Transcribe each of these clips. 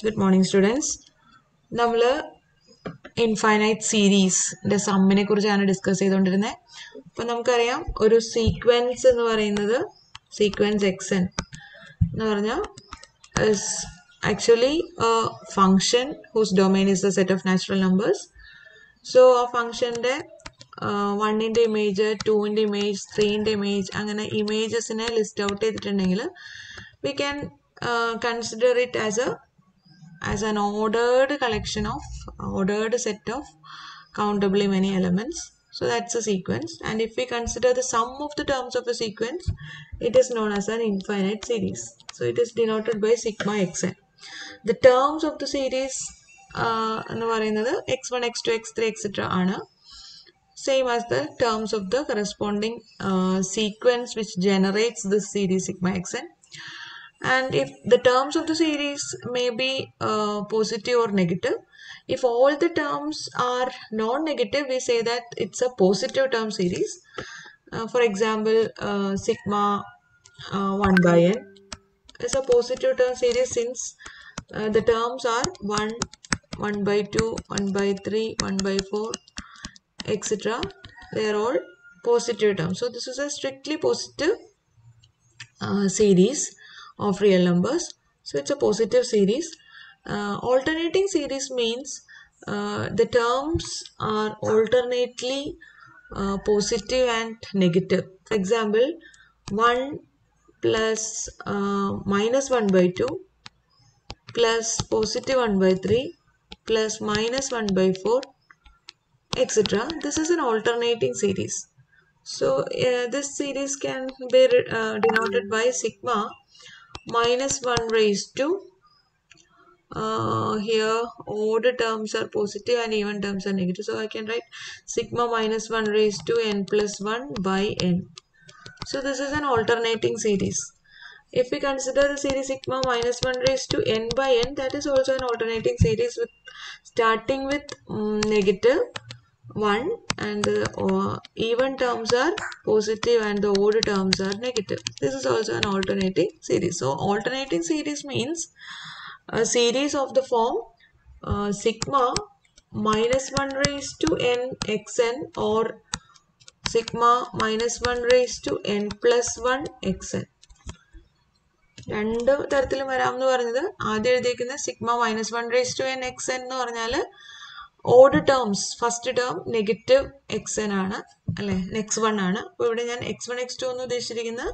Good morning students നമ്മൾ infinite സീരീസിൻ്റെ സമ്മിനെ കുറിച്ചാണ് ഡിസ്കസ് ചെയ്തുകൊണ്ടിരുന്നത് അപ്പോൾ നമുക്കറിയാം ഒരു സീക്വൻസ് എന്ന് പറയുന്നത് സീക്വൻസ് എക്സ് എൻ എന്ന് പറഞ്ഞാൽ actually function whose domain is the set of natural numbers so ആ ഫങ്ഷൻ്റെ വണ്ണിൻ്റെ ഇമേജ് ടൂവിൻ്റെ ഇമേജ് ത്രീൻ്റെ ഇമേജ് അങ്ങനെ ഇമേജസിനെ ലിസ്റ്റ് ഔട്ട് ചെയ്തിട്ടുണ്ടെങ്കിൽ we can consider it as a as an ordered collection of ordered set of countably many elements so that's a sequence and if we consider the sum of the terms of a sequence it is known as an infinite series so it is denoted by sigma xn the terms of the series എന്ന് പറയുന്നത് x one x two x three etcetera ആണ് same as the terms of the corresponding uh, sequence which generates this series sigma xn and if the terms of the series may be uh, positive or negative if all the terms are non-negative we say that it's a positive term series uh, for example uh, sigma uh, 1 by n is a positive term series since uh, the terms are 1 1 by 2 1 by 3 1 by 4 etc they are all positive terms so this is a strictly positive uh, series of real numbers so it's a positive series uh, alternating series means uh, the terms are alternately uh, positive and negative for example 1 plus uh, minus 1 by 2 plus positive 1 by 3 plus minus 1 by 4 etc this is an alternating series so uh, this series can be uh, denoted by sigma minus 1 raised to uh, here odd terms are positive and even terms are negative so I can write sigma minus 1 raised to n plus 1 by n so this is an alternating series if we consider the series sigma minus 1 raised to n by n that is also an alternating series with starting with um, negative 1 and the uh, even terms are positive and the odd terms are negative. This is also an alternating series. So alternating series means a series of the form uh, sigma minus 1 raised to n xn or sigma minus 1 raised to n plus 1 xn. രണ്ട് തരത്തിലും വരാമെന്ന് പറഞ്ഞത് ആദ്യം എഴുതിയിരിക്കുന്ന sigma minus one raise to n x n എന്ന് പറഞ്ഞാൽ odd terms first term negative x n ആണ് അല്ലെ എക്സ് വൺ ആണ് അപ്പോൾ ഇവിടെ ഞാൻ എക്സ് വൺ എക്സ് ടു എന്ന് ഉദ്ദേശിച്ചിരിക്കുന്നത്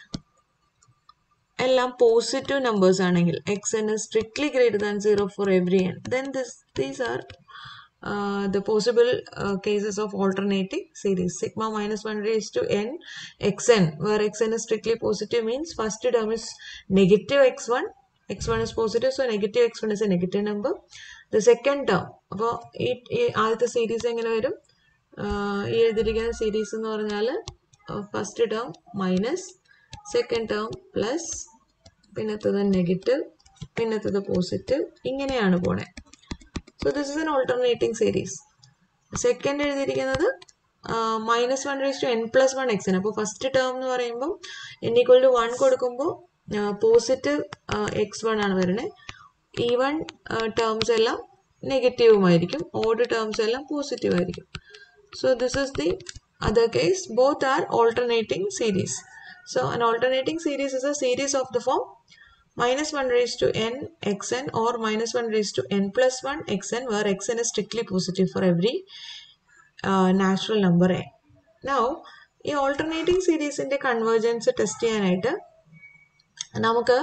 എല്ലാം പോസിറ്റീവ് നമ്പേഴ്സ് ആണെങ്കിൽ x n strictly greater than zero for every n then this these are the possible uh, cases of alternating series sigma minus 1 raised to n xn where xn is strictly positive means first term is negative x1 x1 is positive so negative x1 is a negative number the second term അപ്പോൾ ഈ ആദ്യത്തെ series എങ്ങനെ വരും ഈ എഴുതിയിരിക്കുന്ന series എന്ന് പറഞ്ഞാൽ first term minus second term plus പിന്നത്തത് നെഗറ്റീവ് പിന്നത്തത് പോസിറ്റീവ് ഇങ്ങനെയാണ് പോണേ so this is an alternating series second എഴുതിയിരിക്കുന്നത് minus one raise to N plus one x അപ്പോൾ ഫസ്റ്റ് ടേം എന്ന് പറയുമ്പോൾ എൻ ഈക്വൽ ടു വൺ കൊടുക്കുമ്പോൾ പോസിറ്റീവ് എക്സ് വൺ ആണ് വരുന്നത് ഈവൺ ടേംസ് എല്ലാം നെഗറ്റീവുമായിരിക്കും ഓഡ് ടേംസ് എല്ലാം പോസിറ്റീവ് ആയിരിക്കും so this is the other case both are alternating series so an alternating series is a series of the form minus 1 raised to n xn or minus 1 raised to n plus 1 xn where xn is strictly positive for every uh, natural number n. Now, ഈ alternating സീരീസിൻ്റെ convergence test ചെയ്യാനായിട്ട് നമുക്ക്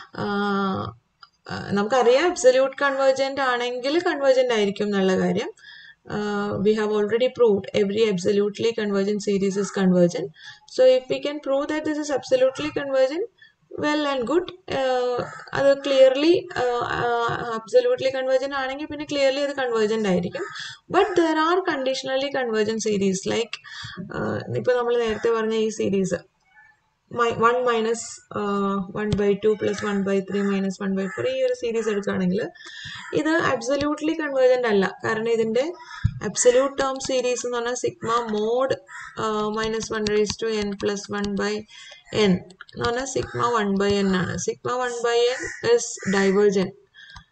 നമുക്കറിയാം absolute convergent ആണെങ്കിൽ convergent ആയിരിക്കും എന്നുള്ള കാര്യം we have already proved every absolutely convergent series is convergent so if we can prove that this is absolutely convergent well and good അത് ക്ലിയർലി അബ്സല്യൂട്ട്ലി കൺവേർജൻ്റ് ആണെങ്കിൽ പിന്നെ ക്ലിയർലി അത് കൺവേർജൻ്റ് ആയിരിക്കും but there are conditionally convergent series like ഇപ്പോൾ നമ്മൾ നേരത്തെ പറഞ്ഞ ഈ series one minus one by two plus one by three minus one by four ഈ ഒരു സീരീസ് എടുക്കുകയാണെങ്കിൽ ഇത് അബ്സല്യൂട്ട്ലി കൺവേർജൻ്റ് അല്ല കാരണം ഇതിൻ്റെ അബ്സല്യൂട്ട് ടേം സീരീസ് എന്ന് പറഞ്ഞാൽ sigma mod minus one raise to N plus one by n എന്ന് പറഞ്ഞാൽ സിഗ്മ വൺ ബൈ എൻ ആണ് sigma one by n is divergent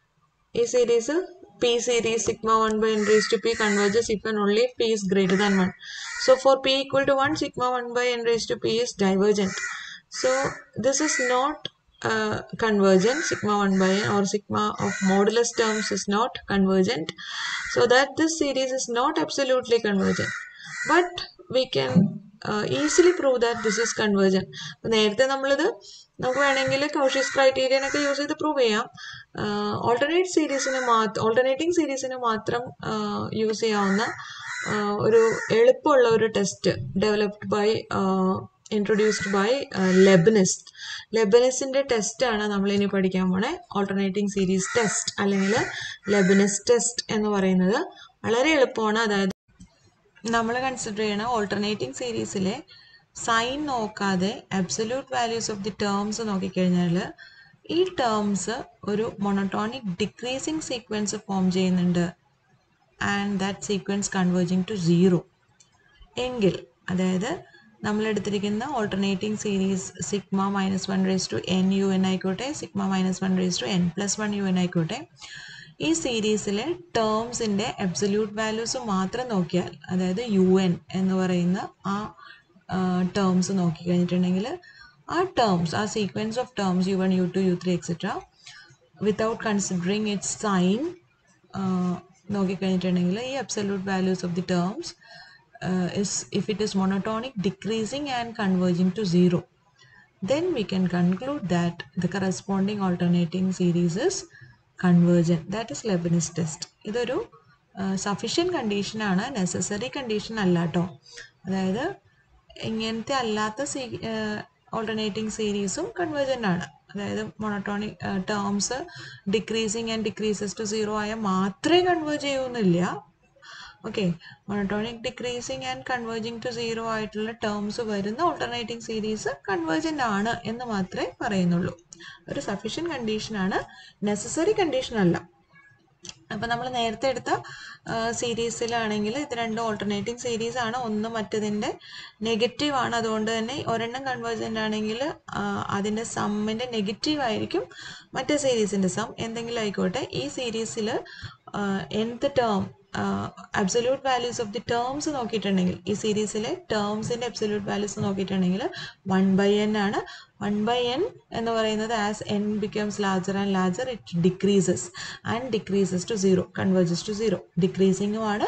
ഈ series p series sigma one by n raise to p converges if and only p is greater than 1. So for p equal to 1, sigma 1 by n raised to p is divergent. So this is not uh, convergent, sigma 1 by n or sigma of modulus terms is not convergent. So that this series is not absolutely convergent. But we can uh, easily prove that this is convergent. അപ്പോൾ നേരത്തെ നമ്മളിത് നമുക്ക് വേണമെങ്കിൽ Cauchy's criterion ഒക്കെ use ചെയ്ത് prove ചെയ്യാം alternate സീരീസിന് മാത്രം ഓൾട്ടർനേറ്റിംഗ് സീരീസിന് മാത്രം യൂസ് ചെയ്യാവുന്ന ആഹ് ഒരു എളുപ്പമുള്ള ഒരു test developed by introduced by Leibniz ലെബനിസ്റ്റിൻ്റെ ടെസ്റ്റാണ് നമ്മളിനി പഠിക്കാൻ പോണേ ഓൾട്ടർനേറ്റിംഗ് സീരീസ് ടെസ്റ്റ് അല്ലെങ്കിൽ ലെബനിസ് ടെസ്റ്റ് എന്ന് പറയുന്നത് വളരെ എളുപ്പമാണ് അതായത് നമ്മൾ കൺസിഡർ ചെയ്യണ ഓൾട്ടർനേറ്റിംഗ് സീരീസിലെ സൈൻ നോക്കാതെ absolute values of the terms നോക്കിക്കഴിഞ്ഞാൽ ഈ ടേംസ് ഒരു മൊണോട്ടോണിക് ഡിക്രീസിങ് സീക്വൻസ് ഫോം ചെയ്യുന്നുണ്ട് and that sequence converging to zero എങ്കിൽ അതായത് നമ്മൾ എടുത്തിരിക്കുന്ന alternating series sigma minus one raise to N u n ആയിക്കോട്ടെ sigma minus one raise to N plus one u n ആയിക്കോട്ടെ ഈ സീരീസിലെ ടേംസിൻ്റെ അബ്സല്യൂട്ട് വാല്യൂസ് മാത്രം നോക്കിയാൽ അതായത് യു എൻ എന്ന് പറയുന്ന ആ ടേംസ് നോക്കിക്കഴിഞ്ഞിട്ടുണ്ടെങ്കിൽ ആ ടേംസ് ആ sequence of terms u one u two u three etcetera without considering its sign നോക്കിക്കഴിഞ്ഞിട്ടുണ്ടെങ്കിൽ ഈ absolute values of the terms is if it is monotonic decreasing and converging to zero then we can conclude that the corresponding alternating series is convergent that is Leibniz test ഇതൊരു sufficient കണ്ടീഷനാണ് necessary condition അല്ല കേട്ടോ അതായത് ഇങ്ങനത്തെ അല്ലാത്ത see alternating സീരീസും convergent ആണ് അതായത് monotonic terms decreasing and decreases to zero ആയാൽ മാത്രമേ കൺവേർജ് ചെയ്യുന്നില്ല okay monotonic decreasing and converging to zero ആയിട്ടുള്ള ടേംസ് വരുന്ന ഓൾട്ടർനേറ്റിംഗ് സീരീസ് കൺവേർജൻ്റ് ആണ് എന്ന് മാത്രമേ പറയുന്നുള്ളൂ ഒരു സഫീഷ്യൻറ്റ് കണ്ടീഷനാണ് നെസസറി കണ്ടീഷൻ അല്ല അപ്പം നമ്മൾ നേരത്തെ എടുത്ത സീരീസിലാണെങ്കിൽ ഇത് രണ്ടും ഓൾട്ടർനേറ്റിംഗ് സീരീസ് ആണ് ഒന്ന് മറ്റതിൻ്റെ നെഗറ്റീവ് ആണ് അതുകൊണ്ട് തന്നെ ഒരെണ്ണം കൺവേർജൻ്റ് ആണെങ്കിൽ അതിൻ്റെ സമ്മിൻ്റെ നെഗറ്റീവ് ആയിരിക്കും മറ്റേ സീരീസിൻ്റെ സം എന്തെങ്കിലും ആയിക്കോട്ടെ ഈ സീരീസിൽ എന്ത് term absolute values of the terms നോക്കിയിട്ടുണ്ടെങ്കിൽ ഈ സീരീസിലെ ടേംസിൻ്റെ അബ്സല്യൂട്ട് വാല്യൂസ് നോക്കിയിട്ടുണ്ടെങ്കിൽ വൺ ബൈ എൻ ആണ് വൺ ബൈ എൻ എന്ന് പറയുന്നത് as n becomes larger and larger it decreases and decreases to zero converges to zero ഡിക്രീസിങ്ങും ആണ്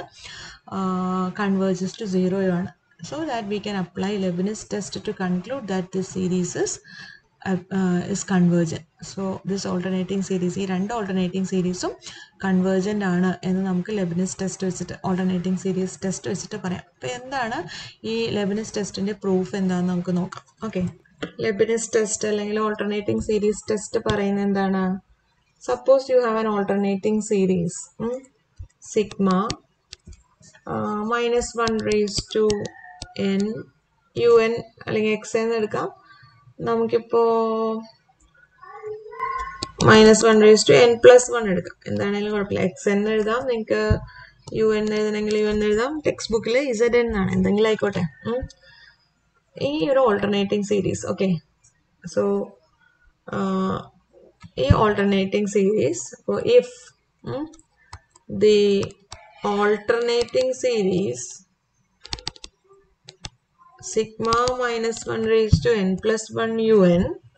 കൺവേർജസ് ടു സീറോയും ആണ് so that we can apply Leibniz test to conclude that this series is uh, uh, is convergent. So this alternating series ഈ രണ്ട് alternating സീരീസും convergent ആണ് എന്ന് നമുക്ക് Leibniz test വെച്ചിട്ട് ഓൾട്ടർനേറ്റിംഗ് സീരീസ് ടെസ്റ്റ് വെച്ചിട്ട് പറയാം അപ്പോൾ എന്താണ് ഈ ലെബനിസ് ടെസ്റ്റിൻ്റെ പ്രൂഫ് എന്താണെന്ന് നമുക്ക് നോക്കാം ഓക്കെ ലെബനിസ് ടെസ്റ്റ് അല്ലെങ്കിൽ ഓൾട്ടർനേറ്റിംഗ് സീരീസ് ടെസ്റ്റ് പറയുന്നത് എന്താണ് suppose you have an alternating series sigma minus one raise to N u n അല്ലെങ്കിൽ എക്സ് എന്ന് എടുക്കാം നമുക്കിപ്പോൾ minus one raise to N plus one എടുക്കാം എന്താണേലും കുഴപ്പമില്ല എക്സ് എന്ന് എഴുതാം നിങ്ങൾക്ക് യു എൻ എഴുതണമെങ്കിൽ യു എൻ എഴുതാം ടെക്സ്റ്റ് ബുക്കിൽ ഇസഡ് എൻ ആണ് എന്തെങ്കിലും ആയിക്കോട്ടെ ഉം. ഈ ഒരു ഓൾട്ടർനേറ്റിംഗ് സീരീസ് ഓക്കെ സോ ഈ ഓൾട്ടർനേറ്റിംഗ് സീരീസ് അപ്പോൾ if the alternating series sigma minus 1 raised to n plus 1 un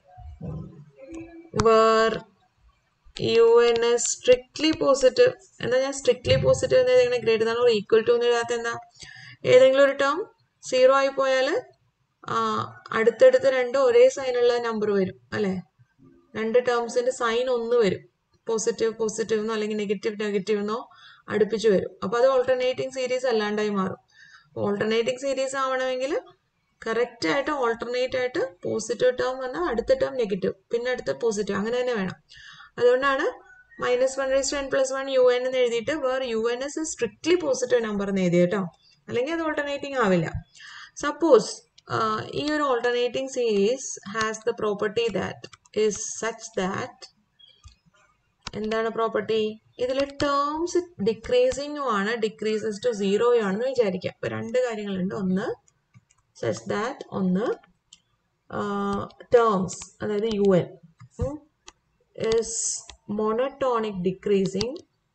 where un is strictly positive എന്താ ഞാൻ സ്ട്രിക്ട്ലി പോസിറ്റീവ് എന്ന് എഴുതിങ്ങനെ greater than or equal to എന്ന് എഴുതാത്ത എന്താ ഏതെങ്കിലും ഒരു ടേം സീറോ ആയി പോയാൽ അടുത്തടുത്ത രണ്ട് ഒരേ സൈനുള്ള നമ്പർ വരും അല്ലേ രണ്ട് ടേംസിന്റെ സൈൻ ഒന്ന് വരും പോസിറ്റീവ് പോസിറ്റീവ് എന്നോ അല്ലെങ്കിൽ നെഗറ്റീവ് നെഗറ്റീവ് എന്നോ അടുപ്പിച്ച് വരും അപ്പോൾ അത് ഓൾട്ടർനേറ്റിംഗ് സീരീസ് അല്ലാണ്ടായി മാറും ഓൾട്ടർനേറ്റിംഗ് സീരീസ് ആവണമെങ്കിൽ കറക്റ്റ് ആയിട്ട് ഓൾട്ടർനേറ്റ് ആയിട്ട് പോസിറ്റീവ് ടേം വന്നാൽ അടുത്ത ടേം നെഗറ്റീവ് പിന്നെ അടുത്ത പോസിറ്റീവ് അങ്ങനെ തന്നെ വേണം അതുകൊണ്ടാണ് minus one raise N plus one u n എന്ന് എഴുതിയിട്ട് where u n is strictly positive number എന്ന് എഴുതി കേട്ടോ അല്ലെങ്കിൽ അത് ഓൾട്ടർനേറ്റിംഗ് ആവില്ല സപ്പോസ് ഈ ഒരു alternating series has the property that is such that എന്താണ് പ്രോപ്പർട്ടി ഇതിൽ ടേംസ് ഡിക്രീസിങ്ങും ആണ് ഡിക്രീസസ് ടു സീറോയും ആണെന്ന് വിചാരിക്കാം അപ്പോൾ രണ്ട് കാര്യങ്ങളുണ്ട് ഒന്ന് സച്ച് ദാറ്റ് ഒന്ന് ടേംസ് അതായത് u N is monotonic decreasing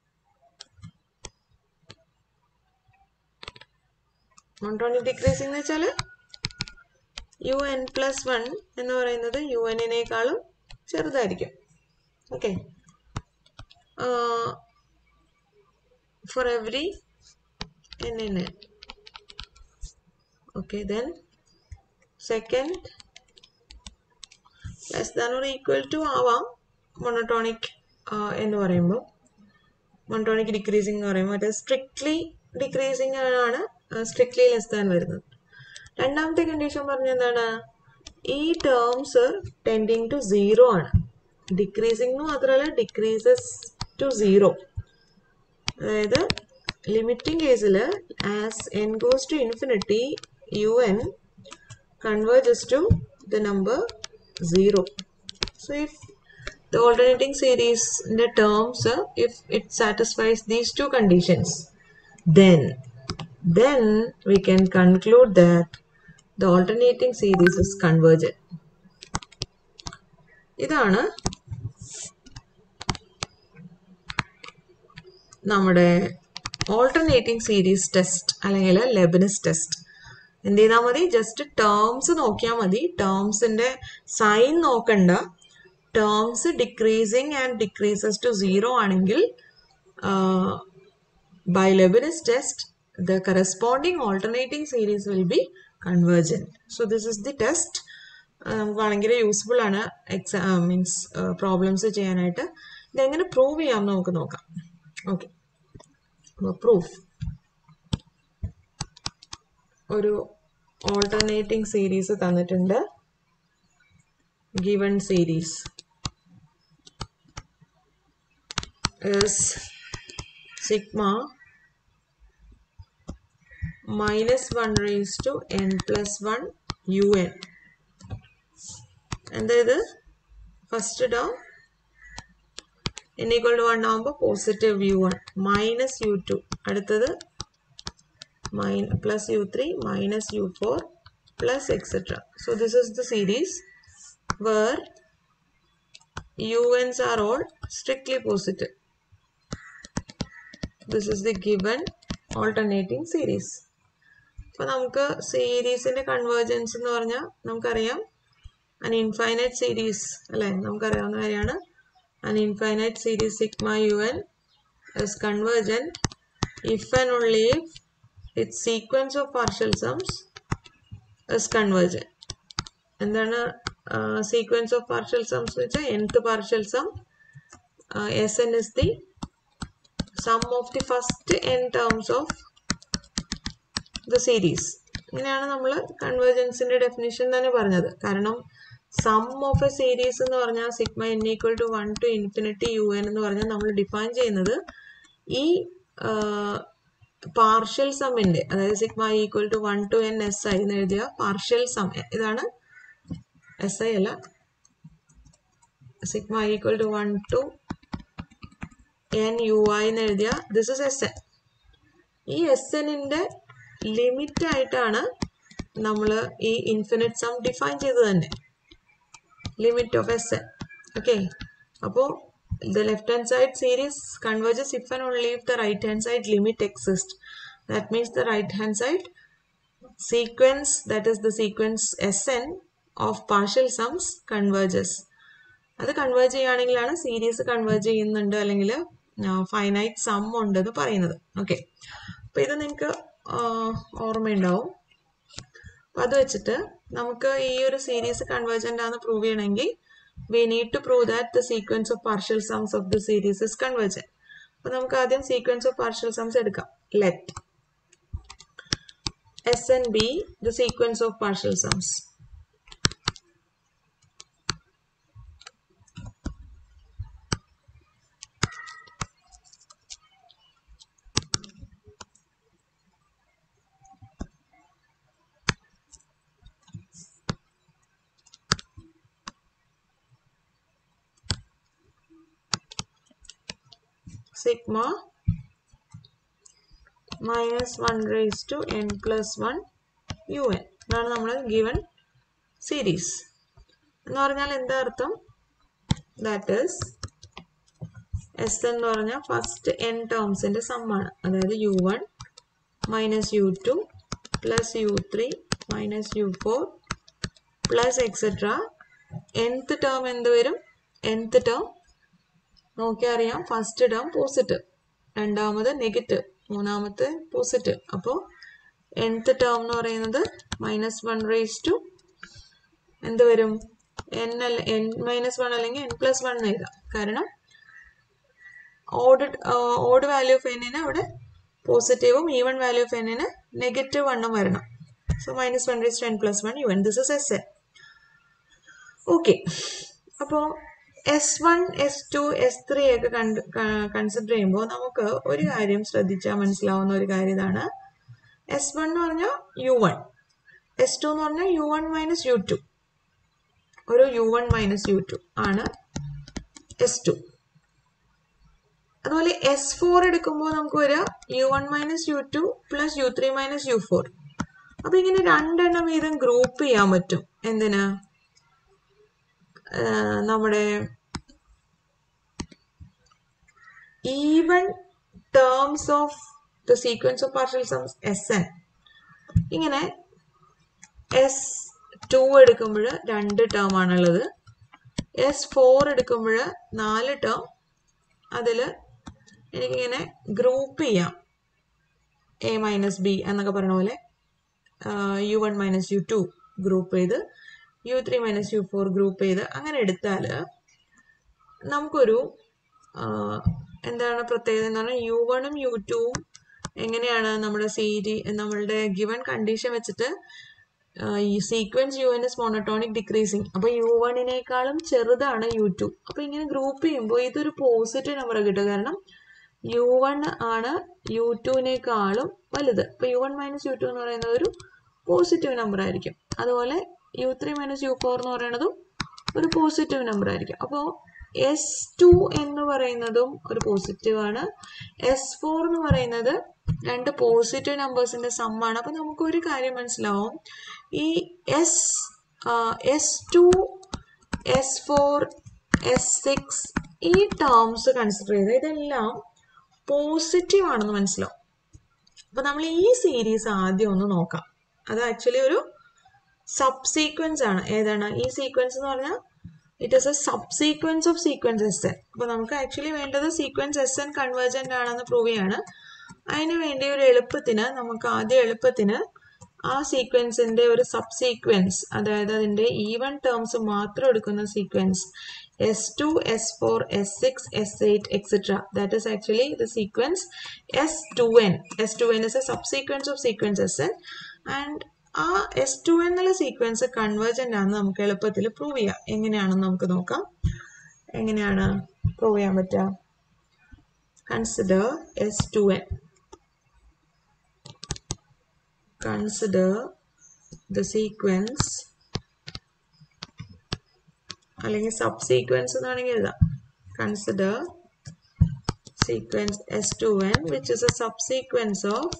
monotonic decreasing എന്ന് വെച്ചാൽ യു എൻ പ്ലസ് വൺ എന്ന് പറയുന്നത് യു എന്നിനേക്കാളും ചെറുതായിരിക്കും okay for every n n n okay then second less than or equal to ആവാം മൊണോട്ടോണിക് എന്ന് പറയുമ്പോൾ മൊണോട്ടോണിക് ഡിക്രീസിങ് എന്ന് പറയുമ്പോൾ അത് സ്ട്രിക്ട്ലി ഡിക്രീസിങ് ആണ് സ്ട്രിക്ട്ലി ലെസ് ദാൻ വരുന്നത് രണ്ടാമത്തെ കണ്ടീഷൻ പറഞ്ഞ എന്താണ് ഈ ടേംസ് ടെൻഡിങ് ടു സീറോ ആണ് ഡിക്രീസിങ് എന്ന് മാത്രമല്ല ഡിക്രീസസ് ടു സീറോ അതായത് ലിമിറ്റിംഗ് കേസിൽ as n goes to infinity u n converges to the number 0. So if the alternating series in the terms, uh, if it satisfies these two conditions, then then we can conclude that the alternating series is convergent. ഇതാണ് നമ്മുടെ alternating series test അല്ലെങ്കിൽ Leibniz test എന്ത് ചെയ്താൽ മതി just terms നോക്കിയാൽ മതി ടേംസിന്റെ sign നോക്കണ്ട terms decreasing and decreases to zero ആണെങ്കിൽ by Leibniz test the corresponding alternating series will be convergent so this is the test നമുക്ക് ഭയങ്കര യൂസ്ഫുൾ ആണ് എക്സാം മീൻസ് പ്രോബ്ലംസ് ചെയ്യാനായിട്ട് ഇതെങ്ങനെ പ്രൂവ് ചെയ്യാം നമുക്ക് നോക്കാം ഓക്കെ പ്രൂഫ് ഒരു ഓൾട്ടർനേറ്റിംഗ് സീരീസ് തന്നിട്ടുണ്ട് given series is sigma minus one raise to N plus one u n എന്താ ഇത് first term n equal to one ആകുമ്പോൾ positive u one minus U two അടുത്തത് min plus u3 minus u4 plus etc. So this is the series where un's are all strictly positive. This is the given alternating series. അപ്പോൾ നമുക്ക് സീരീസിന്റെ convergence എന്ന് പറഞ്ഞാൽ നമുക്കറിയാം അൻ infinite series അല്ലേ നമുക്കറിയാവുന്ന കാര്യമാണ് an infinite series sigma u N is convergent if and only if its sequence of partial sums is convergent. എന്താണ് സീക്വൻസ് ഓഫ് പാർഷ്യൽ സംസ് എന്ന് വെച്ചാൽ nth partial sum s n is the sum of the first n terms of the series ഇങ്ങനെയാണ് നമ്മൾ കൺവേർജൻസിന്റെ definition തന്നെ പറഞ്ഞത് കാരണം some of A series എന്ന് പറഞ്ഞാൽ sigma n equal to one to infinity u n എന്ന് പറഞ്ഞാൽ നമ്മൾ ഡിഫൈൻ ചെയ്യുന്നത് ഈ പാർഷ്യൽ സമ്മിന്റെ അതായത് sigma equal to one to n s i എന്ന് എഴുതിയ പാർഷ്യൽ സം ഇതാണ് എസ് ഐ അല്ല sigma equal to one to N u i എന്ന് എഴുതിയ ദിസ് ഇസ് എസ് എൻ ഈ എസ് എന്നിന്റെ ലിമിറ്റ് ആയിട്ടാണ് നമ്മൾ ഈ ഇൻഫിനിറ്റ് സം ഡിഫൈൻ ചെയ്തത് തന്നെ limit of s n okay അപ്പോൾ the left hand side series converges if and only if the right hand side limit exists. That means the right hand side sequence, that is the sequence Sn of partial sums converges. അത് converge ചെയ്യുകയാണെങ്കിലാണ് series converge ചെയ്യുന്നുണ്ട് അല്ലെങ്കിൽ finite some ഉണ്ടെന്ന് പറയുന്നത് okay അപ്പോൾ ഇത് നിങ്ങൾക്ക് ഓർമ്മയുണ്ടാവും അപ്പോൾ അത് വെച്ചിട്ട് നമുക്ക് ഈ ഒരു സീരീസ് കൺവേർജൻ്റ് ആണെന്ന് പ്രൂവ് ചെയ്യണമെങ്കിൽ we need to prove that the sequence of partial sums of the series is convergent. അപ്പോൾ നമുക്ക് ആദ്യം sequence of partial sums എടുക്കാം let S and B the sequence of partial sums. sigma minus 1 raised to n plus 1 un ഇതാണ് നമ്മൾ given series എന്ന് പറഞ്ഞാൽ എന്താ അർത്ഥം ദാറ്റ് ഈസ് എസ് എന്ന് പറഞ്ഞാൽ ഫസ്റ്റ് എൻ ടേംസിന്റെ സമ്മാണ് അതായത് u one minus U two plus U three minus U four plus etcetera nth term എന്ത് വരും nth ടേം നോക്കിയാൽ അറിയാം ഫസ്റ്റ് ടേം പോസിറ്റീവ് രണ്ടാമത് നെഗറ്റീവ് മൂന്നാമത്തെ പോസിറ്റീവ് അപ്പോൾ nth ടേം എന്ന് പറയുന്നത് മൈനസ് വൺ റേസ് ടു എന്ത് വരും എൻ അല്ല എൻ മൈനസ് വൺ അല്ലെങ്കിൽ എൻ പ്ലസ് വൺ എഴുതാം കാരണം ഓഡ് ഓഡ് വാല്യൂ ഓഫ് എന്നിന് അവിടെ പോസിറ്റീവും ഈവൺ വാല്യൂ ഓഫ് എന്നിന് നെഗറ്റീവ് വണ്ണും വരണം so minus one raise to N plus one u n this is s n okay അപ്പോൾ s one s two s three ഒക്കെ കണ്ട് കൺസിഡർ ചെയ്യുമ്പോൾ നമുക്ക് ഒരു കാര്യം ശ്രദ്ധിച്ചാൽ മനസ്സിലാവുന്ന ഒരു കാര്യം ഇതാണ് എസ് വൺ എന്ന് പറഞ്ഞാൽ യു വൺ എസ് ടു എന്ന് പറഞ്ഞാൽ u one minus U two ഒരു u one minus U two ആണ് എസ് ടു അതുപോലെ എസ് ഫോർ എടുക്കുമ്പോൾ നമുക്ക് വരിക u one minus U two plus U three minus U four അപ്പൊ ഇങ്ങനെ രണ്ടെണ്ണം വീതം ഗ്രൂപ്പ് ചെയ്യാൻ പറ്റും എന്തിനാ നമ്മുടെ even terms of the sequence of partial sums s n ഇങ്ങനെ എസ് ടു എടുക്കുമ്പോൾ രണ്ട് ടേം ആണുള്ളത് എസ് ഫോർ എടുക്കുമ്പോൾ നാല് ടേം അതിൽ എനിക്കിങ്ങനെ ഗ്രൂപ്പ് ചെയ്യാം എ മൈനസ് ബി എന്നൊക്കെ പറഞ്ഞ പോലെ u one minus U two group ചെയ്ത് u three minus U four group ചെയ്ത് അങ്ങനെ എടുത്താൽ നമുക്കൊരു എന്താണ് പ്രത്യേകത എന്ന് പറഞ്ഞാൽ യു വണ്ണും യു ടുവും എങ്ങനെയാണ് നമ്മുടെ സീരി നമ്മളുടെ ഗിവൺ കണ്ടീഷൻ വെച്ചിട്ട് ഈ sequence U n is monotonic decreasing അപ്പൊ യു വണ്ണിനേക്കാളും ചെറുതാണ് യു ടു അപ്പൊ ഇങ്ങനെ ഗ്രൂപ്പ് ചെയ്യുമ്പോൾ ഇതൊരു പോസിറ്റീവ് നമ്പർ കിട്ടും കാരണം യു വൺ ആണ് യു ടുവിനേക്കാളും വലുത് അപ്പൊ u one minus U two എന്ന് പറയുന്നത് ഒരു പോസിറ്റീവ് നമ്പർ ആയിരിക്കും അതുപോലെ u three minus U four എന്ന് പറയുന്നതും ഒരു പോസിറ്റീവ് നമ്പർ ആയിരിക്കും അപ്പോൾ എസ് ടു എന്ന് പറയുന്നതും ഒരു പോസിറ്റീവ് ആണ് എസ് ഫോർ എന്ന് പറയുന്നത് രണ്ട് പോസിറ്റീവ് നമ്പേഴ്സിന്റെ സമ്മാണ് അപ്പൊ നമുക്ക് ഒരു കാര്യം മനസ്സിലാവും ഈ s s two s four s six ഈ ടേംസ് കൺസിഡർ ചെയ്ത് ഇതെല്ലാം പോസിറ്റീവ് ആണെന്ന് മനസ്സിലാവും അപ്പൊ നമ്മൾ ഈ സീരീസ് ആദ്യം ഒന്ന് നോക്കാം അത് ആക്ച്വലി ഒരു സബ് സീക്വൻസ് ആണ് ഏതാണ് ഈ സീക്വൻസ് എന്ന് പറഞ്ഞാൽ it is a subsequence of sequence s n അപ്പൊ നമുക്ക് ആക്ച്വലി വേണ്ടത് സീക്വൻസ് എസ് എൻ കൺവേർജന്റ് ആണെന്ന് പ്രൂവ് ചെയ്യാണ് അതിന് വേണ്ടി ഒരു എളുപ്പത്തിന് നമുക്ക് ആദ്യം എളുപ്പത്തിന് ആ സീക്വൻസിന്റെ ഒരു സബ് സീക്വൻസ് അതായത് അതിന്റെ ഈവൺ ടേംസ് മാത്രം എടുക്കുന്ന sequence S two s four s six s eight etcetera that is actually the sequence S two n S two N is a subsequence of sequence s n and ആ s two എന്നുള്ള sequence convergent ആണെന്ന് നമുക്ക് എളുപ്പത്തിൽ prove ചെയ്യാം എങ്ങനെയാണെന്ന് നമുക്ക് നോക്കാം എങ്ങനെയാണ് പ്രൂവ് ചെയ്യാൻ പറ്റുക consider S two n consider the sequence അല്ലെങ്കിൽ സബ് സീക്വൻസ് എന്ന് വേണമെങ്കിൽ എഴുതാം consider sequence S two n which is a subsequence of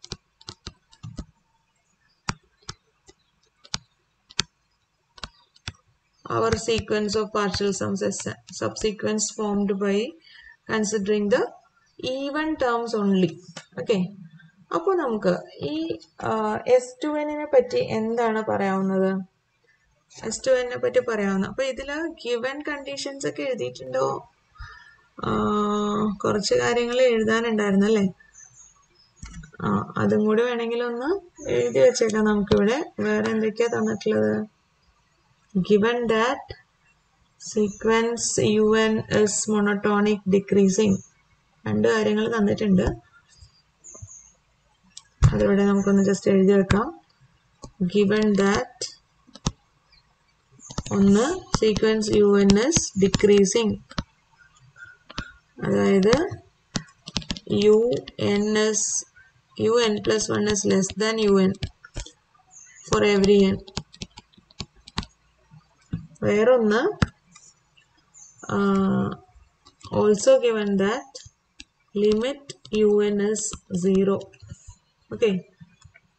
our sequence of partial sums as subsequence formed by considering the even terms only okay അപ്പോൾ നമുക്ക് ഈ S to എന്നിനെ പറ്റി എന്താണ് പറയാവുന്നത് എസ് ടു എന്നിനെ പറ്റി പറയാവുന്നത് അപ്പൊ ഇതില് ഗിവൻ കണ്ടീഷൻസ് ഒക്കെ എഴുതിയിട്ടുണ്ടോ കുറച്ച് കാര്യങ്ങൾ എഴുതാനുണ്ടായിരുന്നു അല്ലേ ആ അതും കൂടി വേണമെങ്കിൽ ഒന്ന് എഴുതി വെച്ചേക്കാം നമുക്കിവിടെ വേറെ എന്തൊക്കെയാ തന്നിട്ടുള്ളത് given that sequence un is monotonic decreasing രണ്ട് കാര്യങ്ങൾ തന്നിട്ടുണ്ട് അതിവിടെ നമുക്കൊന്ന് ജസ്റ്റ് എഴുതി വെക്കാം given that ഒന്ന് sequence U n is decreasing അതായത് u n is u N plus one is less than U n for every n വേറൊന്ന് also given that limit u n is zero okay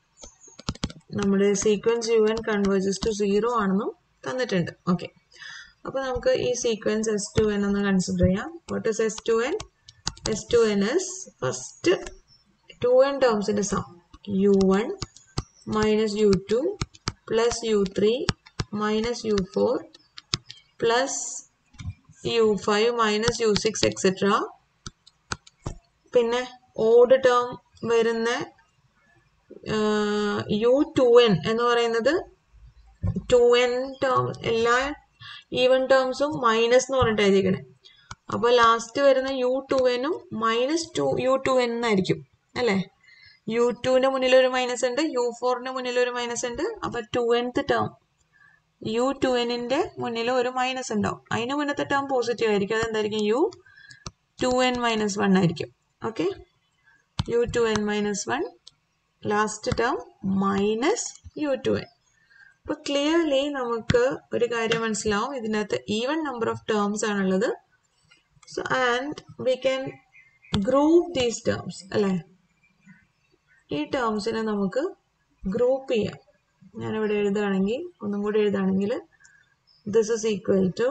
നമ്മുടെ sequence U n converges to zero ആണെന്നും തന്നിട്ടുണ്ട് okay അപ്പോൾ നമുക്ക് ഈ sequence S two n ഒന്ന് consider ചെയ്യാം what is S two n S two n is first two n ടേംസിൻ്റെ sum U one minus U two plus U three minus U four plus U five minus u six etcetera പിന്നെ odd term വരുന്ന u two N എന്ന് പറയുന്നത് two n term എല്ലാ even ടേംസും minus എന്ന് പറഞ്ഞിട്ട് എഴുതിക്കണേ അപ്പോൾ ലാസ്റ്റ് വരുന്ന യു ടു എനും minus two U two n എന്നായിരിക്കും അല്ലേ യു ടുവിൻ്റെ മുന്നിൽ ഒരു മൈനസ് ഉണ്ട് യു ഫോറിൻ്റെ മുന്നിൽ ഒരു മൈനസ് ഉണ്ട് അപ്പോൾ two nth term U two എന്നിൻ്റെ മുന്നിൽ ഒരു മൈനസ് ഉണ്ടാവും അതിന് മുന്നത്തെ ടേം പോസിറ്റീവ് ആയിരിക്കും അതെന്തായിരിക്കും u two N minus one ആയിരിക്കും okay u two N minus one last term minus U two N അപ്പോൾ ക്ലിയർലി നമുക്ക് ഒരു കാര്യം മനസ്സിലാവും ഇതിനകത്ത് ഈവൻ നമ്പർ ഓഫ് ടേംസ് ആണുള്ളത് so and we can group these terms അല്ലേ ഈ ടേംസിനെ നമുക്ക് ഗ്രൂപ്പ് ചെയ്യാം ഞാനിവിടെ എഴുതുകയാണെങ്കിൽ ഒന്നും കൂടി എഴുതുകയാണെങ്കിൽ ദിസ് ഇസ് ഈക്വൽ ടു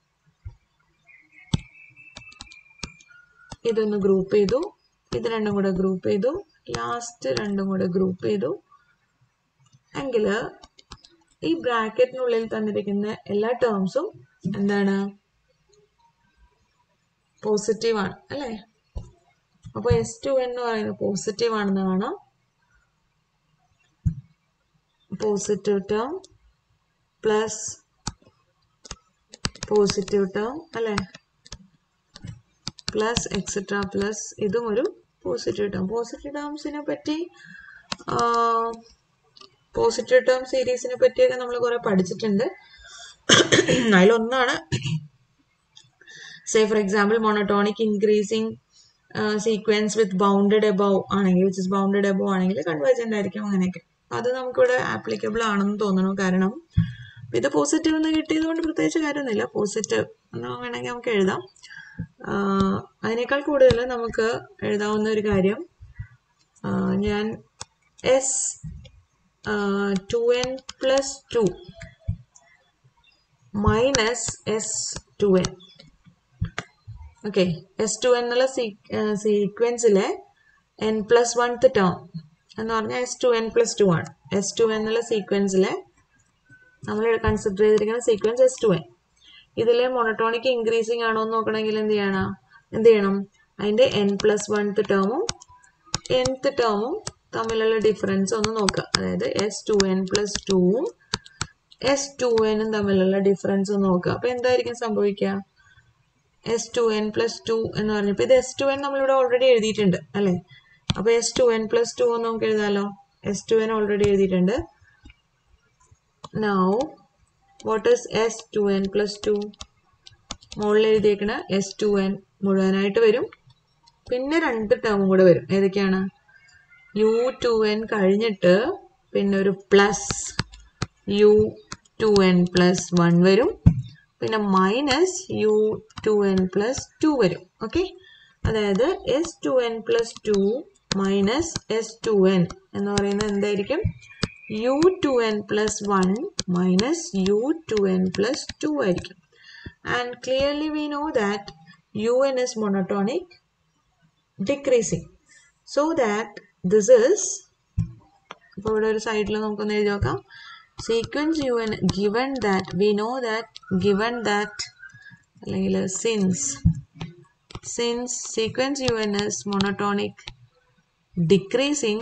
ഇതൊന്ന് ഗ്രൂപ്പ് ചെയ്തു ഇത് രണ്ടും കൂടെ ഗ്രൂപ്പ് ചെയ്തു ലാസ്റ്റ് രണ്ടും കൂടെ ഗ്രൂപ്പ് ചെയ്തു എങ്കിൽ ഈ ബ്രാക്കറ്റിനുള്ളിൽ തന്നിരിക്കുന്ന എല്ലാ ടേംസും എന്താണ് പോസിറ്റീവ് ആണ് അല്ലേ അപ്പോൾ എസ് ടു എന്ന് പറയുന്നത് പോസിറ്റീവ് ആണെന്ന് കാണാം positive term plus positive term അല്ലേ പ്ലസ് എക്സെട്ര പ്ലസ് ഇതും ഒരു പോസിറ്റീവ് ടേം പോസിറ്റീവ് ടേംസിനെ പറ്റി പോസിറ്റീവ് ടേം സീരീസിനെ പറ്റിയൊക്കെ നമ്മൾ കുറേ പഠിച്ചിട്ടുണ്ട് അതിലൊന്നാണ് say for example monotonic increasing sequence with bounded above ആണെങ്കിൽ വിച്ച് ഇസ് ബൗണ്ടഡ് എബവ് ആണെങ്കിൽ കൺവേർജൻ്റ് ആയിരിക്കും അങ്ങനെയൊക്കെ അത് നമുക്കിവിടെ ആപ്ലിക്കബിൾ ആണെന്ന് തോന്നുന്നു കാരണം ഇത് പോസിറ്റീവ് എന്ന് കിട്ടിയത് കൊണ്ട് പ്രത്യേകിച്ച് കാര്യമൊന്നുമില്ല പോസിറ്റീവ് എന്ന് വേണമെങ്കിൽ നമുക്ക് എഴുതാം അതിനേക്കാൾ കൂടുതൽ നമുക്ക് എഴുതാവുന്ന ഒരു കാര്യം ഞാൻ S two N plus two minus S two N okay S two എന്നുള്ള സീക്വൻസിലെ എൻ പ്ലസ് വൺത്ത് ടേം എന്ന് പറഞ്ഞാൽ S two N plus two ആണ് എസ് ടു എന്നുള്ള സീക്വൻസിലെ നമ്മൾ കൺസിഡർ ചെയ്തിരിക്കുന്ന സീക്വൻസ് എസ് ടു എൻ ഇതിലെ മൊണോട്ടോണിക് ഇൻക്രീസിങ് ആണോ എന്ന് നോക്കണമെങ്കിൽ എന്ത് ചെയ്യണം എന്ത് ചെയ്യണം അതിൻ്റെ എൻ പ്ലസ് വൺത്ത് ടേമും എൻത്ത് ടേമും തമ്മിലുള്ള ഡിഫറൻസ് ഒന്ന് നോക്കുക അതായത് എസ് ടു എൻ പ്ലസ് ടുവും എസ് ടു എനും തമ്മിലുള്ള ഡിഫറൻസ് ഒന്ന് നോക്കുക അപ്പോൾ എന്തായിരിക്കും സംഭവിക്കുക S two N plus two എന്ന് പറഞ്ഞപ്പോൾ ഇത് എസ് ടു എൻ നമ്മളിവിടെ ഓൾറെഡി എഴുതിയിട്ടുണ്ട് അല്ലേ അപ്പോൾ S two N plus two എന്ന് നമുക്ക് എഴുതാമല്ലോ എസ് ടു എൻ ഓൾറെഡി എഴുതിയിട്ടുണ്ട് now what is S two N plus two മുകളിൽ എഴുതിയേക്കണ എസ് ടു എൻ മുഴുവനായിട്ട് വരും പിന്നെ രണ്ട് ടേമും കൂടെ വരും ഏതൊക്കെയാണ് യു ടു എൻ കഴിഞ്ഞിട്ട് പിന്നെ ഒരു plus U two N plus one വരും പിന്നെ minus U two N plus two വരും ഓക്കെ അതായത് S two N plus two minus S two N എന്ന് പറയുന്നത് എന്തായിരിക്കും U two N plus one minus U two N plus two ആയിരിക്കും and clearly we know that U N is monotonic decreasing so that this is ഇപ്പോൾ ഇവിടെ ഒരു സൈഡിൽ നമുക്കൊന്ന് എഴുതി നോക്കാം sequence U N given that we know that given that അല്ലെങ്കിൽ since since sequence U N is monotonic decreasing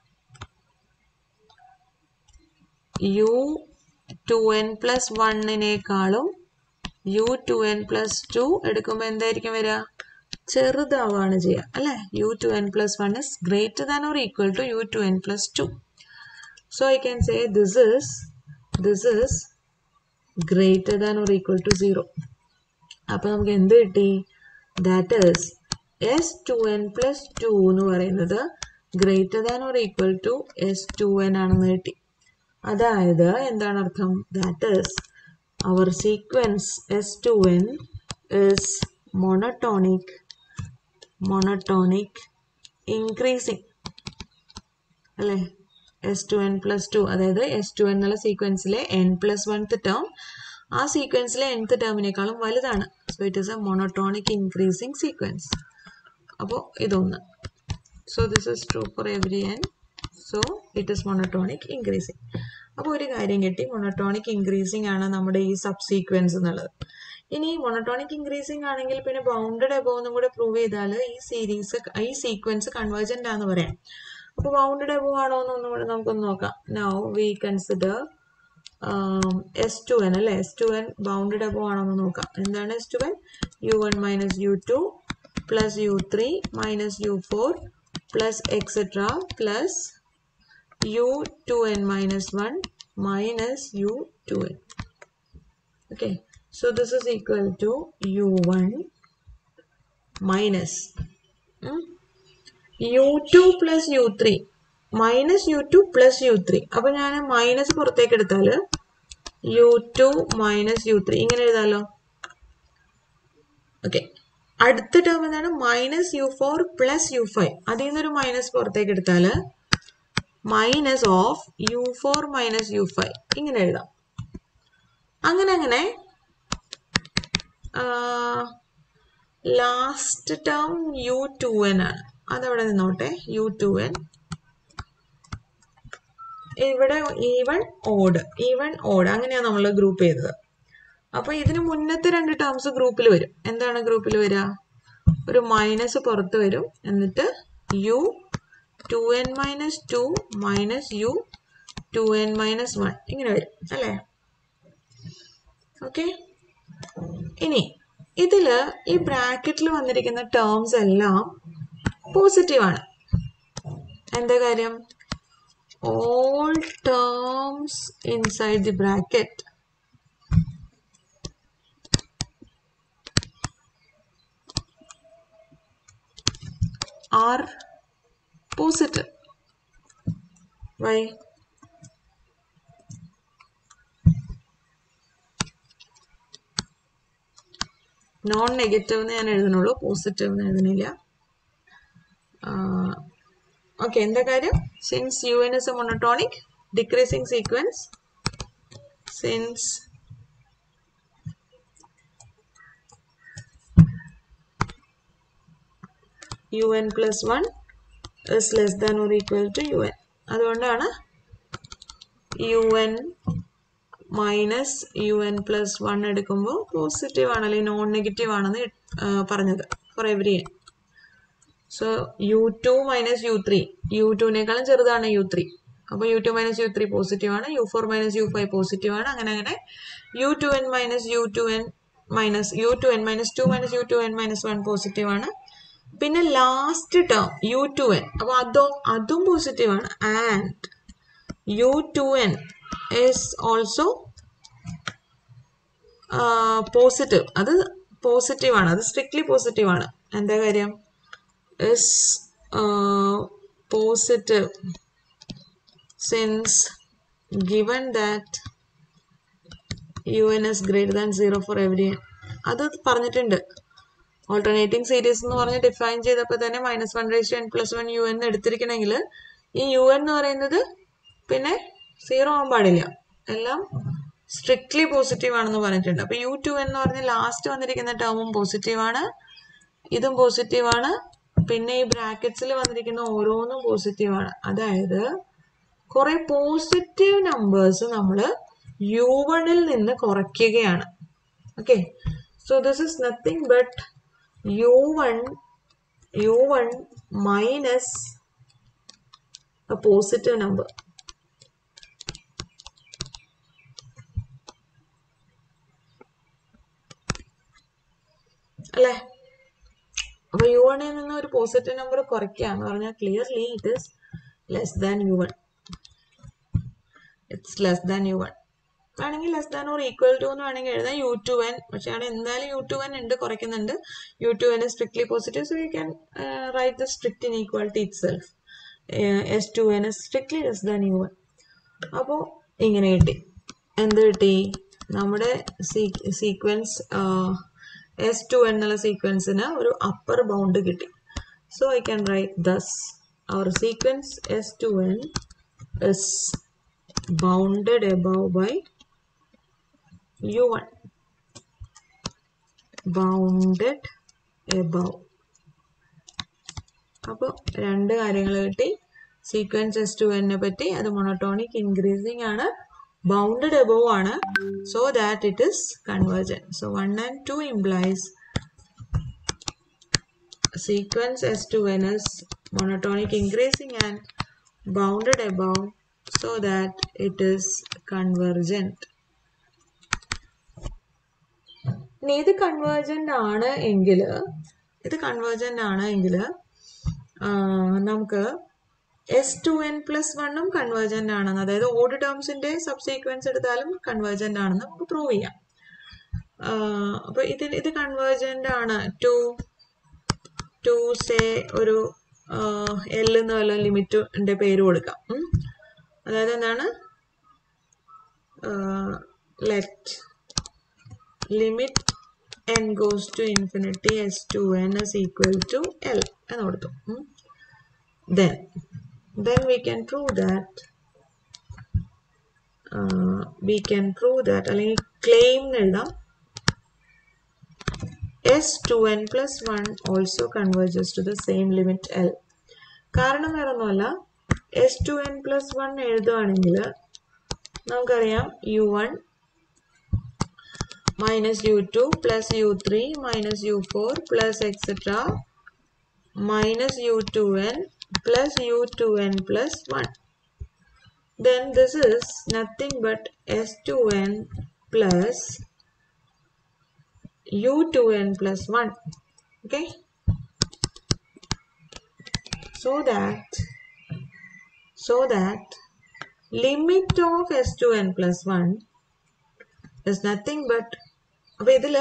U two N plus വണ്ണിനേക്കാളും U two N plus two എടുക്കുമ്പോൾ എന്തായിരിക്കും വരിക ചെറുതാവാണ് ചെയ്യുക അല്ലേ U two N plus one is greater than or equal to U two N plus two so I can say this is this is greater than or equal to zero അപ്പോൾ നമുക്ക് എന്ത് കിട്ടി that is S two N plus two എന്ന് പറയുന്നത് greater than or equal to S two N ആണെന്ന് കിട്ടി അതായത് എന്താണ് അർത്ഥം that is our sequence S two N is monotonic monotonic increasing അല്ലേ S two N plus two അതായത് S two എന്നുള്ള സീക്വൻസിലെ എൻ പ്ലസ് വൺത്ത് ടേം ആ സീക്വൻസിലെ nth ടേമിനേക്കാളും വലുതാണ് so it is a monotonic increasing sequence അപ്പോൾ ഇതൊന്ന് so this is true for every N so it is monotonic increasing അപ്പോൾ ഒരു കാര്യം കിട്ടി മോണോട്ടോണിക് ഇൻക്രീസിങ് ആണ് നമ്മുടെ ഈ സബ് സീക്വൻസ് എന്നുള്ളത് ഇനി മോണോട്ടോണിക് ഇൻക്രീസിങ് ആണെങ്കിൽ പിന്നെ ബൗണ്ടഡ് എബോ എന്നും കൂടെ പ്രൂവ് ചെയ്താൽ ഈ സീരീസ് ഈ സീക്വൻസ് കൺവേർജന്റ് ആണെന്ന് പറയാം അപ്പോൾ ബൗണ്ടഡ് എബോ ആണോ എന്നൊന്നും കൂടെ നമുക്കൊന്ന് നോക്കാം now we consider S two N അല്ലേ S two N bounded above ആണോ എന്ന് നോക്കാം എന്താണ് S two N U one minus U two plus U three minus U four plus etcetera plus u2n minus 1 minus u2n. Okay, so this is equal to u1 minus hmm, u2 plus u3 minus U two plus U three അപ്പം ഞാൻ minus പുറത്തേക്ക് എടുത്താൽ U two minus U three ഇങ്ങനെ എഴുതാലോ okay അടുത്ത term എന്താണ് minus U four plus U five അതിൽ നിന്നൊരു മൈനസ് പുറത്തേക്ക് എടുത്താൽ minus of U four minus U five ഇങ്ങനെ എഴുതാം അങ്ങനെ അങ്ങനെ last term U two N ആണ് അതവിടെ നിന്നോട്ടെ യു ടു എൻ ഇവിടെ ഈവൺ ഓഡ് ഈവൺ ഓഡ് അങ്ങനെയാണ് നമ്മൾ ഗ്രൂപ്പ് ചെയ്തത് അപ്പൊ ഇതിന് മുന്നത്തെ രണ്ട് ടേംസ് ഗ്രൂപ്പിൽ വരും എന്താണ് ഗ്രൂപ്പിൽ വരിക ഒരു മൈനസ് പുറത്ത് വരും എന്നിട്ട് U two N minus two minus U two N minus one ഇങ്ങനെ വരും അല്ലേ ഓക്കെ ഇനി ഇതില് ഈ ബ്രാക്കറ്റിൽ വന്നിരിക്കുന്ന ടേംസ് എല്ലാം പോസിറ്റീവ് ആണ് എന്താ കാര്യം all terms inside the bracket are positive. Why? Non negative എന്ന് ഞാൻ എഴുതണുള്ളൂ പോസിറ്റീവ് എന്ന് എഴുതണില്ല ഓക്കെ എന്താ കാര്യം since U N is a monotonic decreasing sequence since U N plus one is less than or equal to U N അതുകൊണ്ടാണ് U N minus U N plus one എടുക്കുമ്പോൾ positive ആണ് അല്ലെങ്കിൽ non negative ആണെന്ന് പറഞ്ഞത് for every N so U two minus U three U ടുവിനേക്കാളും ചെറുതാണ് U three അപ്പോൾ U two minus U three positive ആണ് U four minus U five positive ആണ് അങ്ങനെ അങ്ങനെ U two N minus U two N minus U two N minus two minus U two N minus one positive ആണ് പിന്നെ last term U two N അപ്പോൾ അതോ അതും positive ആണ് and U two N is also positive അത് positive ആണ് അത് strictly positive ആണ് എന്താ കാര്യം is positive since given that U N is greater than zero for every N അത് പറഞ്ഞിട്ടുണ്ട് ഓൾട്ടർനേറ്റിംഗ് സീരീസ് എന്ന് പറഞ്ഞ് ഡിഫൈൻ ചെയ്തപ്പോൾ തന്നെ minus one raise N plus one U എന്ന് എടുത്തിരിക്കണമെങ്കിൽ ഈ യു എന്ന് പറയുന്നത് പിന്നെ സീറോ ആവാൻ പാടില്ല എല്ലാം സ്ട്രിക്ട്ലി പോസിറ്റീവ് ആണെന്ന് പറഞ്ഞിട്ടുണ്ട് അപ്പോൾ യു ടു എന്ന് പറഞ്ഞ് ലാസ്റ്റ് വന്നിരിക്കുന്ന ടേമും പോസിറ്റീവ് ആണ് ഇതും പോസിറ്റീവ് ആണ് പിന്നെ ഈ ബ്രാക്കറ്റ്സിൽ വന്നിരിക്കുന്ന ഓരോന്നും പോസിറ്റീവ് ആണ് അതായത് കുറെ പോസിറ്റീവ് നമ്പേഴ്സ് നമ്മൾ യു വണിൽ നിന്ന് കുറയ്ക്കുകയാണ് okay so this is nothing but u1 u1 minus a positive number അല്ലേ അപ്പൊ യു വണ്ണിൽ നിന്ന് ഒരു പോസിറ്റീവ് നമ്പർ കുറയ്ക്കുക എന്ന് പറഞ്ഞാൽ clearly it is less than U one it's less than U one വേണമെങ്കിൽ less than or equal to എന്ന് വേണമെങ്കിൽ എഴുതാം യു ടു എൻ പക്ഷേ അവിടെ എന്തായാലും യു ടു എൻ ഉണ്ട് കുറയ്ക്കുന്നുണ്ട് U two N strictly positive so you can write the strict inequality itself S two N strictly less than U N അപ്പോൾ ഇങ്ങനെ കിട്ടി എന്ത് കിട്ടി നമ്മുടെ സീക്വൻസ് എസ് ടു എന്നുള്ള സീക്വൻസിന് ഒരു അപ്പർ ബൗണ്ട് കിട്ടി so I can write thus our sequence S two N is bounded above by U one bounded above അപ്പോൾ രണ്ട് കാര്യങ്ങൾ കിട്ടി സീക്വൻസ് എസ് ടു എന്നെ പറ്റി അത് മൊണോട്ടോണിക് ഇൻക്രീസിങ് ആണ് ബൗണ്ടഡ് എബവ് ആണ് so that it is convergent so one and two implies sequence S2n is monotonic increasing and bounded above so that it is convergent. ഇനി ഇത് കൺവേർജന്റ് ആണ് എങ്കിൽ ഇത് കൺവേർജന്റ് ആണ് എങ്കിൽ നമുക്ക് എസ് ടു എൻ പ്ലസ് വണ്ണും കൺവേർജന്റ് ആണെന്ന് അതായത് ഓഡ് ടേംസിന്റെ സബ് സീക്വൻസ് എടുത്താലും കൺവേർജന്റ് ആണെന്ന് നമുക്ക് പ്രൂവ് ചെയ്യാം അപ്പൊ ഇത് ഇത് കൺവേർജന്റ് ആണ് ടു ടു സേ ഒരു എൽ എന്ന് വല്ല ലിമിറ്റിന്റെ പേര് കൊടുക്കാം ഉം. അതായത് എന്താണ് let limit N goes to infinity S two N is equal to L എന്ന് കൊടുത്തു then then we can prove that we can prove that അല്ലെങ്കിൽ ക്ലെയിം എഴുതാം S2n plus 1 also converges to the same limit L. കാരണം വേറെ ഒന്നുമല്ല S two N plus one എഴുതുകയാണെങ്കിൽ നമുക്കറിയാം U one minus U two plus U three minus U four plus etcetera minus U two N plus U two N plus one then this is nothing but s2n plus u2n plus 1 okay so that so that limit of s2n plus 1 is nothing but അപ്പോൾ ഇതില്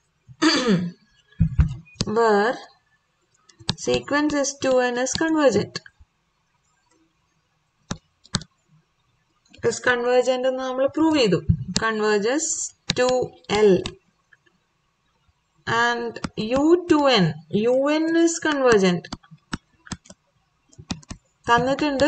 where sequence s2n is convergent is convergent എന്ന് നമ്മൾ prove ചെയ്തു converges to L and u to n un is convergent തന്നിട്ടുണ്ട്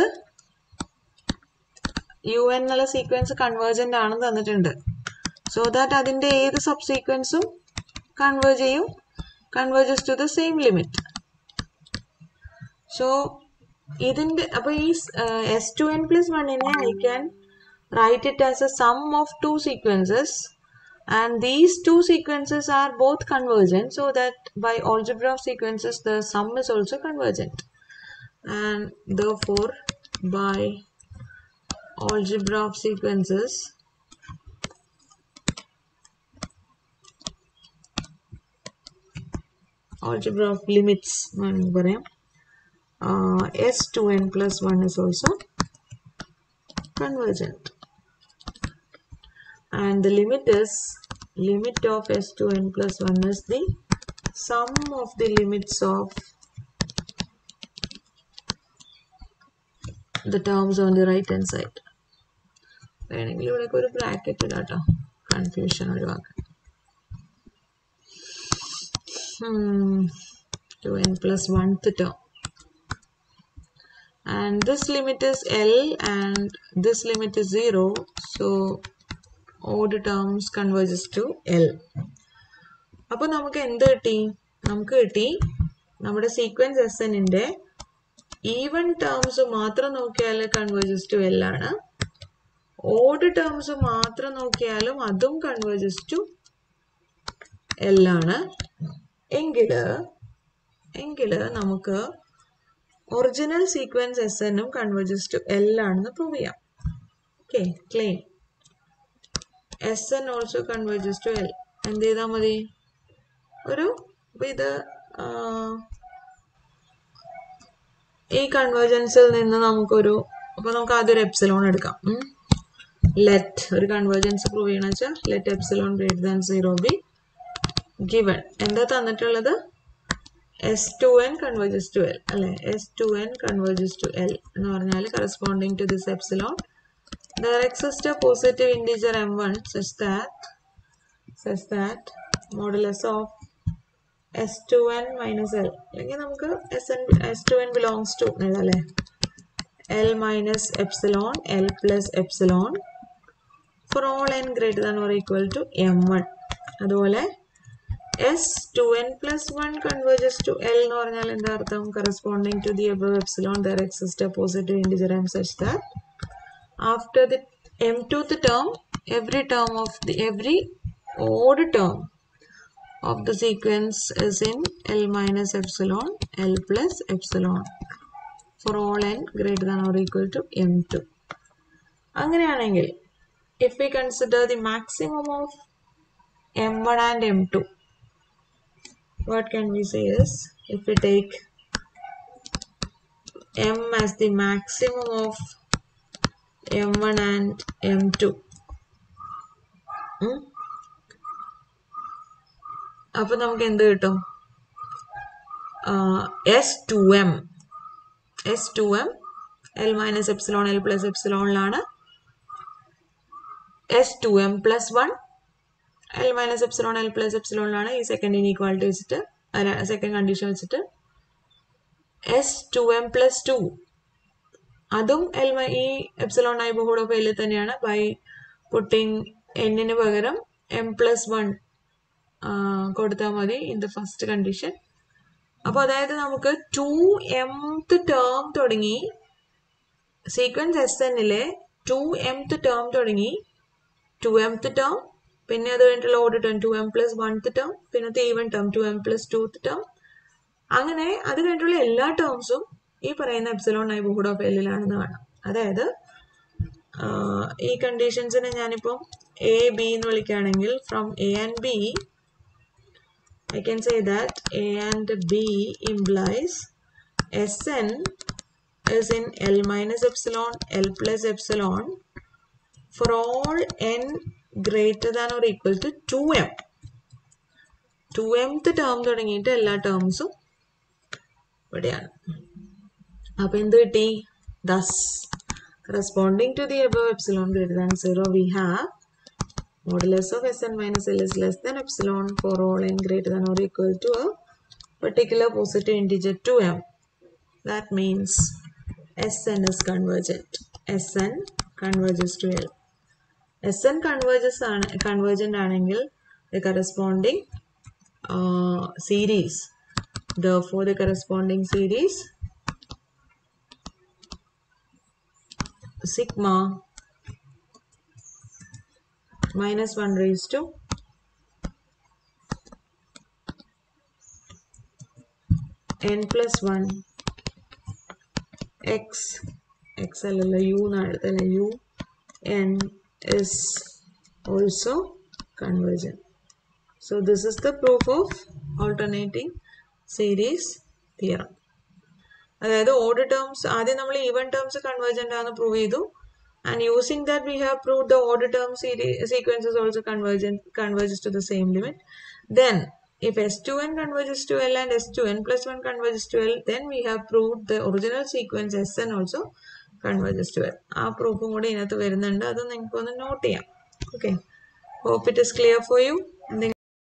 U N എന്നുള്ള sequence convergent ആണെന്ന് തന്നിട്ടുണ്ട് so that അതിന്റെ ഏത് സബ് സീക്വൻസും കൺവേർജ് ചെയ്യും converges to the same limit so ഇതിന്റെ അപ്പൊ ഈ എസ് ടു എൻ പ്ലസ് വണ്ണിനെ I can write it as a sum of two sequences and these two sequences are both convergent so that by algebra of sequences the sum is also convergent and therefore by algebra of sequences algebra of limits വേണമെങ്കിൽ പറയാം uh, s2n plus 1 is also convergent and the limit is limit of s2n plus 1 is the sum of the limits of the terms on the right hand side വേണമെങ്കിൽ ഇവിടെയൊക്കെ ഒരു bracket ഇടാം കേട്ടോ കൺഫ്യൂഷൻ ഒഴിവാക്കാൻ two N plus oneth term and this limit is L and this limit is 0 so odd terms converges to L അപ്പോൾ നമുക്ക് എന്ത് കിട്ടി നമുക്ക് കിട്ടി നമ്മുടെ സീക്വൻസ് എസ് എന്നിന്റെ ഈവൻ ടേംസ് മാത്രം നോക്കിയാൽ കൺവേർജസ് ടു എൽ ആണ് ഓഡ് ടേംസ് മാത്രം നോക്കിയാലും അതും കൺവേർജസ് ടു എൽ ആണ് എങ്കില് എങ്കില് നമുക്ക് ഒറിജിനൽ സീക്വൻസ് എസ് എന്നും കൺവേർജസ് ടു എൽ ആണെന്ന് പ്രൂവ് ചെയ്യാം okay claim S N also converges to L എന്ത് ചെയ്താൽ മതി ഒരു ഇപ്പൊ ഇത് ആ, ഈ കൺവേർജൻസിൽ നിന്ന് നമുക്കൊരു അപ്പൊ നമുക്ക് ആദ്യം ഒരു എപ്സിലോൺ എടുക്കാം ലെറ്റ് ഒരു കൺവേർജൻസ് പ്രൂവ് ചെയ്യണം വെച്ചാൽ let epsilon greater than zero be given എന്താ തന്നിട്ടുള്ളത് S two N converges to L അല്ലെ S two N converges to L എന്ന് പറഞ്ഞാൽ corresponding to this epsilon there exist a positive integer M one such that such that modulus of S two N minus L അല്ലെങ്കിൽ നമുക്ക് S N S two N belongs to എഴുതാല്ലേ L minus epsilon L plus epsilon for all N greater than or equal to M one അതുപോലെ S two N plus one converges to L എന്ന് പറഞ്ഞാൽ എന്താ അർത്ഥം corresponding to the above epsilon there exist a positive integer M such that after the M twoth term every term of the every odd term of the sequence is in L minus epsilon, L plus epsilon for all n greater than or equal to m2. അങ്ങനെയാണെങ്കിൽ if we consider the maximum of m1 and m2 what can we say is if we take m as the maximum of m1 and m2 hmm? അപ്പൊ നമുക്ക് എന്ത് കിട്ടും S two M S two M L minus epsilon L plus എപ്സിലോണിലാണ് S two M plus one L minus epsilon L plus എപ്സിലോണിലാണ് ഈ second inequality വെച്ചിട്ട് second condition വെച്ചിട്ട് S two M plus two അതും എൽ ഈ epsilon neighbourhood of എല്ലിൽ തന്നെയാണ് by putting എന്നിന് പകരം എം പ്ലസ് വൺ കൊടുത്താൽ മതി ഇൻ ദ ഫസ്റ്റ് കണ്ടീഷൻ അപ്പോൾ അതായത് നമുക്ക് ടു എംത്ത് ടേം തുടങ്ങി സീക്വൻസ് എസ് എന്നിലെ ടു എംത്ത് ടേം തുടങ്ങി ടു എംത്ത് ടേം പിന്നെ അത് കഴിഞ്ഞിട്ടുള്ള order term two M plus oneth term പിന്നത്തെ even term two M plus twoth term അങ്ങനെ അത് കഴിഞ്ഞിട്ടുള്ള എല്ലാ ടേംസും ഈ പറയുന്ന എപ്സിലോൺ നൈബർഹുഡ് ഓഫ് എല്ലിലാണെന്ന് കാണാം അതായത് ഈ കണ്ടീഷൻസിനെ ഞാനിപ്പം എ ബി എന്ന് വിളിക്കുകയാണെങ്കിൽ from A and B I can say that A and B implies Sn is in L minus epsilon, L plus epsilon for all n greater than or equal to 2m. 2mth term തുടങ്ങിയിട്ട് എല്ലാ ടേംസും ഇവിടെയാണ് അപ്പൊ എന്ത് കിട്ടി thus corresponding to the above epsilon greater than zero we have modulus of Sn minus L is less than epsilon for all n greater than or equal to a particular positive integer 2m. That means Sn is convergent. Sn converges to L. Sn converges ആണ് convergent ആണെങ്കിൽ the corresponding uh, series therefore the corresponding series sigma minus 1 raised to n plus 1 x x അല്ലല്ലോ u എന്നാണ് എടുത്തല്ലേ u n is also convergent so this is the proof of alternating series theorem അതായത് order terms ആദ്യം നമ്മൾ even terms convergent ആണെന്ന് prove ചെയ്തു and using that we have proved the order term series sequence is also convergent converges to the same limit then if s2n converges to l and s2n plus 1 converges to l then we have proved the original sequence sn also converges to l ആ പ്രൂഫും കൂടി ഇതിനകത്ത് വരുന്നുണ്ട് അത് നിങ്ങൾക്ക് ഒന്ന് note ചെയ്യാം okay hope it is clear for you എന്തെങ്കിലും